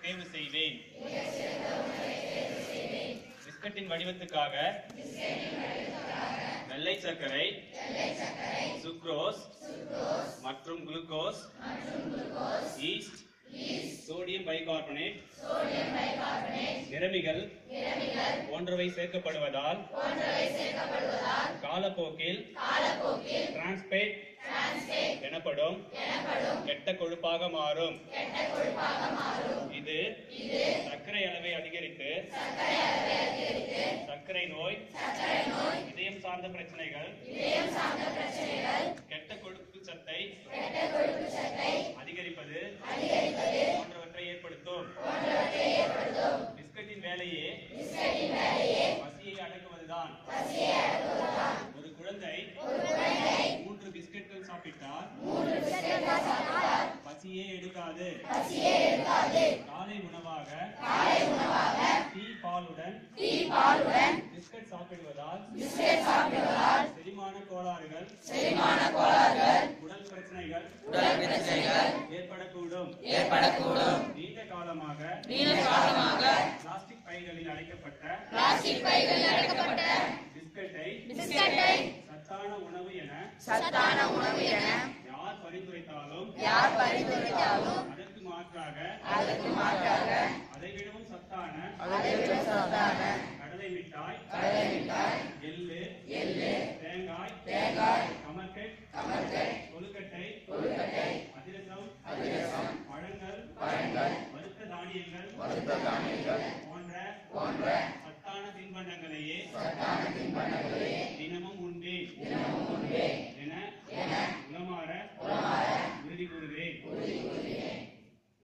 தேர்வு செய்வேன் பிஸ்கட்டின் வடிவத்துக்காக வெள்ளை சர்க்கரை சுக்ரோஸ் மற்றும் குளுக்கோஸ் ஈஸ்ட் சோடியம் பைகார்பனேட் நிறமிகள் போன்றவை சேர்க்கப்படுவதால் காலப்போக்கில் டிரான்ஸ்பேட் எனப்படும் கெட்ட கொழுப்பாக மாறும் இது சர்க்கரை அளவை அதிகரித்து சர்க்கரை நோய் இதயம் சார்ந்த பிரச்சனைகள் கெட்ட கொழுப்பு சத்தை அதிகரிப்பது போன்றவற்றை ஏற்படுத்தும் பிஸ்கட்டின் வேலையே பசியை அடக்குவதுதான் ஒரு குழந்தை மூன்று பிஸ்கட்கள் சாப்பிட்டால் பசியே எடுக்காது காலை உணவாக டீ பாலுடன் பிஸ்கட் சாப்பிடுவதால் செரிமான கோளாறுகள் உடல் பிரச்சனைகள் உடல் பிரச்சனைகள் ஏற்படக்கூடும் ஏற்படக்கூடும் நீண்ட காலமாக நீண்ட காலமாக பிளாஸ்டிக் பைகளில் அடைக்கப்பட்ட பிளாஸ்டிக் பைகளில் அடைக்கப்பட்ட பிஸ்கட்டை பிஸ்கட்டை சத்தான உணவு என சத்தான உணவு என யார் பரிந்துரைத்தாலும் யார் பரிந்துரைத்தாலும் அதற்கு மாற்றாக அதற்கு மாற்றாக அதைவிடவும் சத்தான அதைவிட சத்தான கடலை மிட்டாய் கடலை மிட்டாய் எள்ளு எள்ளு தேங்காய் தேங்காய் கமர்கட் கமர்கட் கொழுக்கட்டை கொழுக்கட்டை அதிரசம் அதிரசம் பழங்கள் பழங்கள் வறுத்த தானியங்கள் வறுத்த தானியங்கள் போன்ற போன்ற